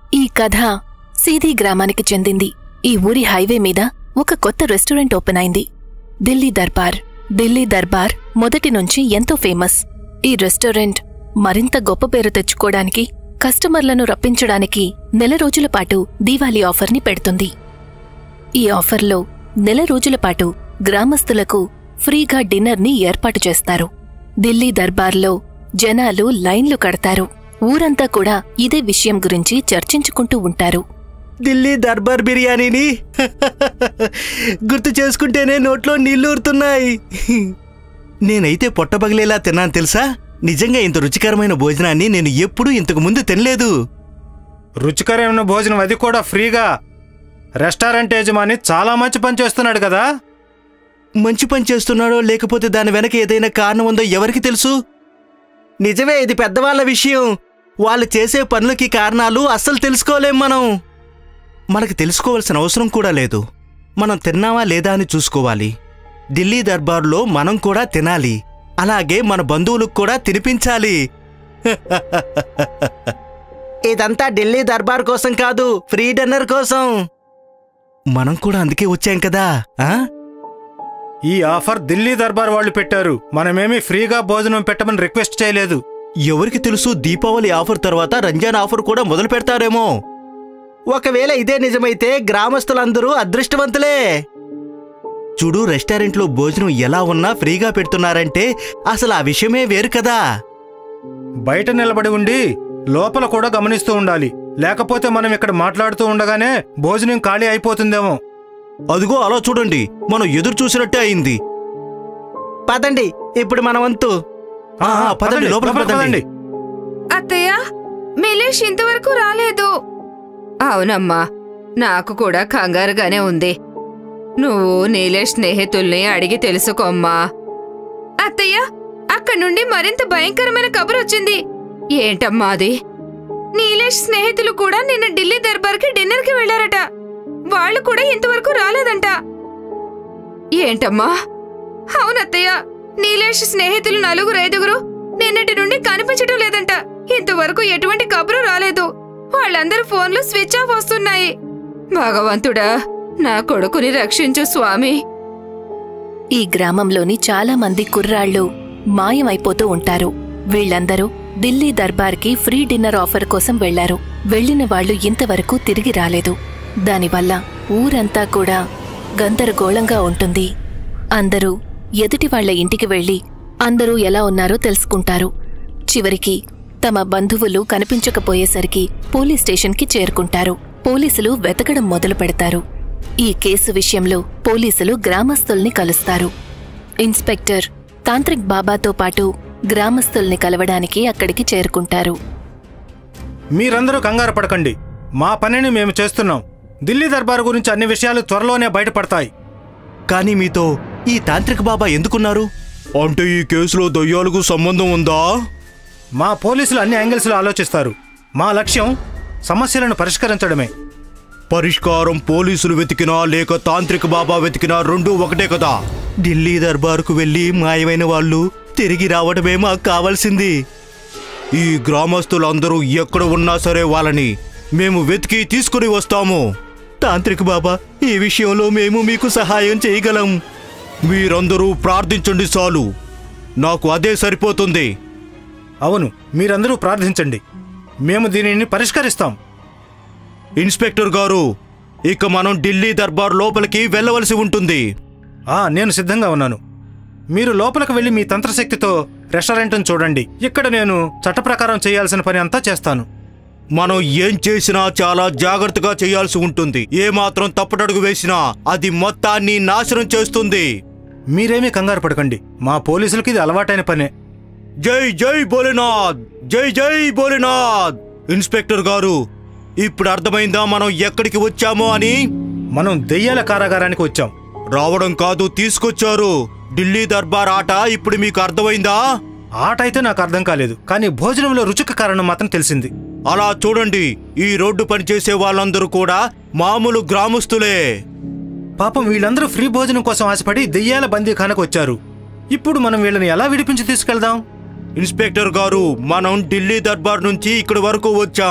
ఈ కథ సీధీ గ్రామానికి చెందింది ఈ ఊరి హైవే మీద ఒక కొత్త రెస్టారెంట్ ఓపెన్ అయింది ఢిల్లీ దర్బార్ ఢిల్లీ దర్బార్ మొదటి నుంచి ఎంతో ఫేమస్ ఈ రెస్టారెంట్ మరింత గొప్ప పేరు తెచ్చుకోవడానికి కస్టమర్లను రప్పించడానికి నెల రోజుల పాటు దీవాళీ ఆఫర్ని పెడుతుంది ఈ ఆఫర్లో నెల రోజుల పాటు గ్రామస్తులకు ఫ్రీగా డిన్నర్ని ఏర్పాటు చేస్తారు ఢిల్లీ దర్బార్లో జనాలు లైన్లు కడతారు ఊరంతా కూడా ఇదే విషయం గురించి చర్చించుకుంటూ ఉంటారు ఢిల్లీ దర్బార్ బిర్యానీని గుర్తు చేసుకుంటేనే నోట్లో నీళ్లూరుతున్నాయి నేనైతే పొట్టబగిలేలా తిన్నాను తెలుసా నిజంగా ఇంత రుచికరమైన భోజనాన్ని నేను ఎప్పుడూ ఇంతకు ముందు తినలేదు రుచికరమైన భోజనం అది కూడా ఫ్రీగా రెస్టారెంట్ యజమాని చాలా మంచి పని చేస్తున్నాడు కదా మంచి పని చేస్తున్నాడో లేకపోతే దాని వెనక ఏదైనా కారణం ఉందో ఎవరికి తెలుసు నిజమే ఇది పెద్దవాళ్ళ విషయం వాళ్ళు చేసే పనులకి కారణాలు అస్సలు తెలుసుకోలేం మనం మనకు తెలుసుకోవాల్సిన అవసరం కూడా లేదు మనం తిన్నావా లేదా అని చూసుకోవాలి ఢిల్లీ దర్బార్లో మనం కూడా తినాలి అలాగే మన బంధువులకు కూడా తినిపించాలి ఇదంతా ఢిల్లీ దర్బార్ కోసం కాదు ఫ్రీ డిన్నర్ కోసం మనం కూడా అందుకే వచ్చాం కదా ఆ ఈ ఆఫర్ ఢిల్లీ దర్బార్ వాళ్ళు పెట్టారు మనమేమీ ఫ్రీగా భోజనం పెట్టమని రిక్వెస్ట్ చేయలేదు ఎవరికి తెలుసు దీపావళి ఆఫర్ తర్వాత రంజాన్ ఆఫర్ కూడా మొదలు పెడతారేమో ఒకవేళ ఇదే నిజమైతే గ్రామస్తులందరూ అదృష్టవంతులే చూడు రెస్టారెంట్లో భోజనం ఎలా ఉన్నా ఫ్రీగా పెడుతున్నారంటే అసలు ఆ విషయమే వేరు కదా బయట నిలబడి ఉండి లోపల కూడా గమనిస్తూ ఉండాలి లేకపోతే మనం ఇక్కడ మాట్లాడుతూ ఉండగానే భోజనం ఖాళీ అయిపోతుందేమో అదిగో అలా చూడండి మనం ఎదురు చూసినట్టే అయింది పదండి ఇప్పుడు మన వంతు ఆ, ఆ, పదండి లోపలికి పదండి అత్తయ్య మిలేష్ ఇంతవరకు రాలేదు అవునమ్మా నాకు కూడా కంగారుగానే ఉంది నువ్వు నీలేష్ స్నేహితుల్ని అడిగి తెలుసుకోమ్మా అత్తయ్య అక్కడి నుండి మరింత భయంకరమైన కబురు వచ్చింది ఏంటమ్మా అది నీలేష్ స్నేహితులు కూడా నిన్న ఢిల్లీ దర్బార్కి డిన్నర్కి వెళ్లారట వాళ్ళు కూడా ఇంతవరకు రాలేదంట ఏంటమ్మా అవునత్తయ్య నీలేష్ స్నేహితులు నలుగురు ఐదుగురు నిన్నటి నుండి కనిపించటం లేదంట ఇంతవరకు ఎటువంటి కబురు రాలేదు వాళ్ళందరి ఫోన్లు స్విచ్ ఆఫ్ వస్తున్నాయి భగవంతుడా నా కొడుకుని రక్షించు స్వామి ఈ గ్రామంలోని చాలా మంది కుర్రాళ్ళు మాయమైపోతూ ఉంటారు వీళ్ళందరూ ఢిల్లీ దర్బార్కి ఫ్రీ డిన్నర్ ఆఫర్ కోసం వెళ్లారు వెళ్లిన వాళ్ళు ఇంతవరకు తిరిగి రాలేదు దానివల్ల ఊరంతా కూడా గందరగోళంగా ఉంటుంది అందరూ ఎదుటి వాళ్ళ ఇంటికి వెళ్లి అందరూ ఎలా ఉన్నారో తెలుసుకుంటారు చివరికి తమ బంధువులు కనిపించకపోయేసరికి పోలీస్ స్టేషన్కి చేరుకుంటారు పోలీసులు వెతకడం మొదలు పెడతారు ఈ కేసు విషయంలో పోలీసులు గ్రామస్తుల్ని కలుస్తారు ఇన్స్పెక్టర్ తాంత్రిక్ బాబాతో పాటు గ్రామస్తుల్ని కలవడానికి అక్కడికి చేరుకుంటారు మీరందరూ కంగారు పడకండి మా పనిని మేము చేస్తున్నాం ఢిల్లీ దర్బార్ గురించి అన్ని విషయాలు త్వరలోనే బయటపడతాయి కానీ మీతో ఈ తాంత్రిక బాబా ఎందుకున్నారు అంటే ఈ కేసులో దయ్యాలకు సంబంధం ఉందా మా పోలీసులు అన్ని యాంగిల్స్లో ఆలోచిస్తారు మా లక్ష్యం సమస్యలను పరిష్కరించడమే పరిష్కారం పోలీసులు వెతికినా లేక తాంత్రిక బాబా వెతికినా రెండూ ఒకటే కదా ఢిల్లీ దర్బారుకు వెళ్లి మాయమైన వాళ్ళు తిరిగి రావడమే మాకు కావాల్సింది ఈ గ్రామస్తులందరూ ఎక్కడ ఉన్నా సరే వాళ్ళని మేము వెతికి తీసుకుని వస్తాము తాంత్రిక బాబా ఈ విషయంలో మేము మీకు సహాయం చేయగలం మీరందరూ ప్రార్థించండి చాలు నాకు అదే సరిపోతుంది అవును మీరందరూ ప్రార్థించండి మేము దీనిని పరిష్కరిస్తాం ఇన్స్పెక్టర్ గారు ఇక మనం ఢిల్లీ దర్బార్ లోపలికి వెళ్ళవలసి ఉంటుంది ఆ నేను సిద్ధంగా ఉన్నాను మీరు లోపలికి వెళ్ళి మీ తంత్రశక్తితో రెస్టారెంట్ను చూడండి ఇక్కడ నేను చట్ట ప్రకారం చేయాల్సిన పని అంతా చేస్తాను మనం ఏం చేసినా చాలా జాగ్రత్తగా చేయాల్సి ఉంటుంది ఏ మాత్రం తప్పటడుగు వేసినా అది మొత్తాన్ని నాశనం చేస్తుంది మీరేమీ కంగారు పడకండి మా పోలీసులకి ఇది అలవాటైన పనే జై జై భోలేనాథ్ జై జై భోలేనాథ్ ఇన్స్పెక్టర్ గారు ఇప్పుడు అర్థమైందా మనం ఎక్కడికి వచ్చామో అని మనం దెయ్యాల కారాగారానికి వచ్చాం రావడం కాదు తీసుకొచ్చారు ఢిల్లీ దర్బార్ ఆట ఇప్పుడు మీకు అర్థమైందా ఆట అయితే నాకు అర్థం కాలేదు కానీ భోజనంలో రుచికి కారణం మాత్రం తెలిసింది అలా చూడండి ఈ రోడ్డు పనిచేసే వాళ్ళందరూ కూడా మామూలు గ్రామస్తులే పాపం వీళ్ళందరూ ఫ్రీ భోజనం కోసం ఆశపడి దెయ్యాల బందీఖానకు వచ్చారు ఇప్పుడు మనం వీళ్ళని ఎలా విడిపించి తీసుకెళ్దాం ఇన్స్పెక్టర్ గారు మనం ఢిల్లీ దర్బార్ నుంచి ఇక్కడి వరకు వచ్చాం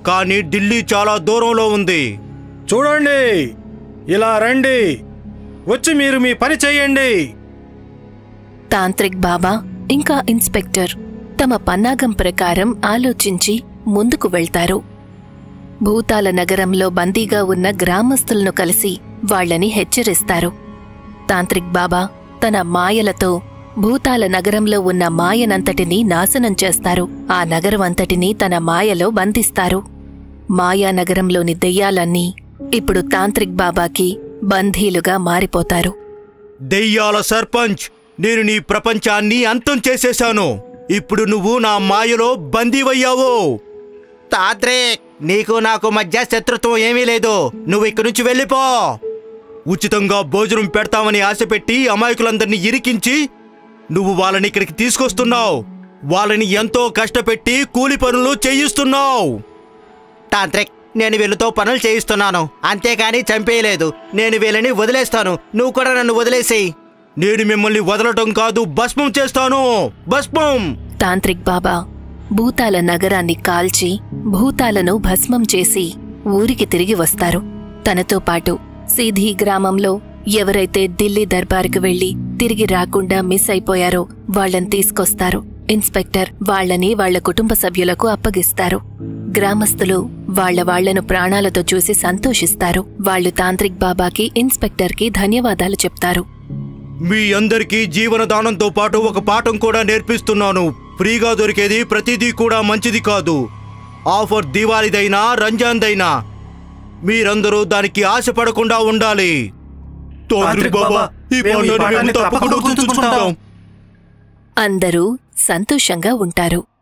కానీ ఢిల్లీ చాలా దూరంలో ఉంది చూడండి ఇలా రండి వచ్చి మీరు మీ పని చేయండి తాంత్రిక్ బాబా ఇంకా ఇన్స్పెక్టర్ తమ పన్నాగం ప్రకారం ఆలోచించి ముందుకు వెళ్తారు భూతాల నగరంలో బందీగా ఉన్న గ్రామస్తులను కలిసి వాళ్ళని హెచ్చరిస్తారు తాంత్రిక్ బాబా తన మాయలతో భూతాల నగరంలో ఉన్న మాయనంతటినీ నాశనం చేస్తారు ఆ నగరం అంతటినీ తన మాయలో బంధిస్తారు మాయా నగరంలోని దెయ్యాలన్నీ ఇప్పుడు తాంత్రిక్ బాబాకి బంధీలుగా మారిపోతారు దెయ్యాల సర్పంచ్ నేను నీ ప్రపంచాన్ని అంతం చేసేశాను ఇప్పుడు నువ్వు నా మాయలో బందీవయ్యావు తాత్రిక్ నీకు నాకు మధ్య శత్రుత్వం ఏమీ లేదు నువ్వు ఇక్కడి నుంచి వెళ్ళిపో ఉచితంగా భోజనం పెడతామని ఆశపెట్టి అమాయకులందరినీ ఇరికించి నువ్వు వాళ్ళని ఇక్కడికి తీసుకొస్తున్నావు వాళ్ళని ఎంతో కష్టపెట్టి కూలి పనులు చేయిస్తున్నావు తాంత్రిక్ నేను వీళ్ళతో పనులు చేయిస్తున్నాను అంతేకాని చంపేయలేదు నేను వీళ్ళని వదిలేస్తాను నువ్వు కూడా నన్ను వదిలేసేయి నేను మిమ్మల్ని వదలటం కాదు భస్మం చేస్తాను భస్మం తాంత్రిక్ బాబా భూతాల నగరాన్ని కాల్చి భూతాలను భస్మం చేసి ఊరికి తిరిగి వస్తారు తనతో పాటు సీధీ గ్రామంలో ఎవరైతే ఢిల్లీ దర్బార్కు వెళ్లి తిరిగి రాకుండా మిస్ అయిపోయారో వాళ్ళని తీసుకొస్తారు ఇన్స్పెక్టర్ వాళ్ళని వాళ్ళ కుటుంబ సభ్యులకు అప్పగిస్తారు గ్రామస్తులు వాళ్ళ వాళ్లను ప్రాణాలతో చూసి సంతోషిస్తారు వాళ్ళు తాంత్రిక్ బాబాకి ఇన్స్పెక్టర్కి ధన్యవాదాలు చెప్తారు మీ అందరికీ జీవనదానంతో పాటు ఒక పాఠం కూడా నేర్పిస్తున్నాను ఫ్రీగా దొరికేది ప్రతిదీ కూడా మంచిది కాదు ఆఫర్ దివాళీదైనా రంజాన్దైనా మీరందరూ దానికి ఆశపడకుండా ఉండాలి తాంత్రిక్ బాబా ఈ మేము ఈ పాఠాన్ని మేము పాఠాన్ని తప్పకుండా తప్పకుండా గుర్తుంచుకుంటాం అందరూ సంతోషంగా ఉంటారు